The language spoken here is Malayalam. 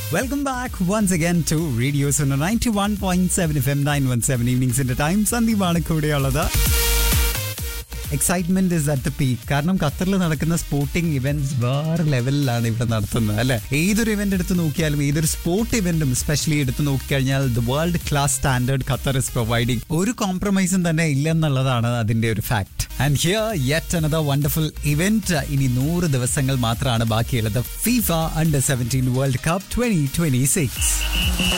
welcome back once again to radio Suno ninety one point seven F M nine one seven ഈവനിങ്സിന്റെ ടൈം സന്ദീപാണ് കൂടെയുള്ളത് excitement is at the peak കാരണം ഖത്തറിൽ നടക്കുന്ന സ്പോർട്ടിംഗ് ഇവന്റ്സ് വേറെ ലെവലിലാണ് ഇവിടെ നടത്തുന്നത് അല്ലെ ഏതൊരു ഇവന്റ് എടുത്ത് നോക്കിയാലും ഏതൊരു സ്പോർട്ട് ഇവന്റും സ്പെഷ്യലി എടുത്ത് നോക്കിക്കഴിഞ്ഞാൽ the world class standard Qatar is providing ഒരു കോംപ്രമൈസും തന്നെ ഇല്ലെന്നുള്ളതാണ് അതിന്റെ ഒരു fact and here yet another wonderful event ഇനി നൂറ് ദിവസങ്ങൾ മാത്രമാണ് ബാക്കിയുള്ളത് FIFA under seventeen world cup twenty twenty six